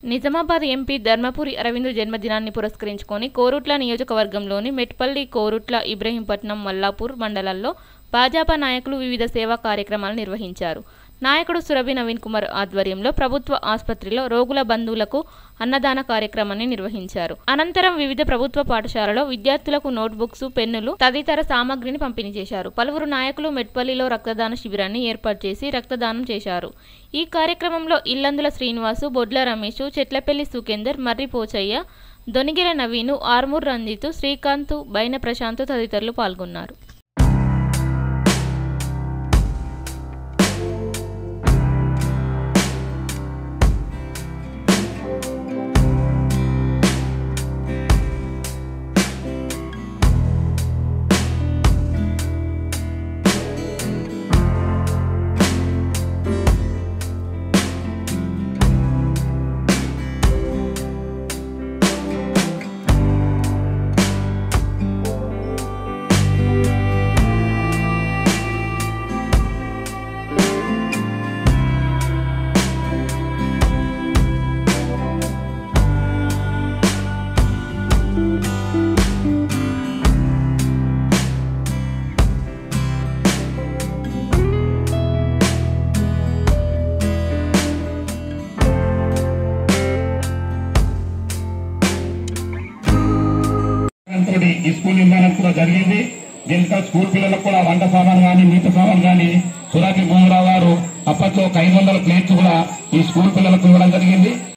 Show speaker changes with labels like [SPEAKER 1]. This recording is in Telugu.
[SPEAKER 1] నిజామాబాద్ ఎంపీ ధర్మపురి అరవింద్ జన్మదినాన్ని పురస్కరించుకొని కోరుట్ల నియోజకవర్గంలోని మెట్పల్లి కోరుట్ల ఇబ్రహీంపట్నం మల్లాపూర్ మండలాల్లో భాజపా నాయకులు వివిధ సేవా కార్యక్రమాలు నిర్వహించారు నాయకుడు సురభి నవీన్ కుమార్ ఆధ్వర్యంలో ప్రభుత్వ ఆసుపత్రిలో రోగుల బంధువులకు అన్నదాన కార్యక్రమాన్ని నిర్వహించారు అనంతరం వివిధ ప్రభుత్వ పాఠశాలలో విద్యార్థులకు నోట్బుక్స్ పెన్నులు తదితర సామాగ్రిని పంపిణీ చేశారు పలువురు నాయకులు మెట్పల్లిలో రక్తదాన శిబిరాన్ని ఏర్పాటు చేసి రక్తదానం చేశారు ఈ కార్యక్రమంలో ఇల్లందుల శ్రీనివాసు బొడ్ల రమేష్ చెట్లపల్లి సుఖేందర్ మర్రి పోచయ్య దొనిగిల నవీను ఆర్మూర్ రంజిత్ శ్రీకాంత్ బైన ప్రశాంత్ తదితరులు పాల్గొన్నారు
[SPEAKER 2] తోటి ఈ స్కూల్ నిర్మాణం కూడా జరిగింది దీంట్లో స్కూల్ పిల్లలకు కూడా వంట సామాన్ గాని నీటి సామాన్ గాని సురాకి భూమరావు గారు అప్పట్లో ఒక ఐదు వందల ప్లేట్లు కూడా ఈ స్కూల్ పిల్లలకు ఇవ్వడం జరిగింది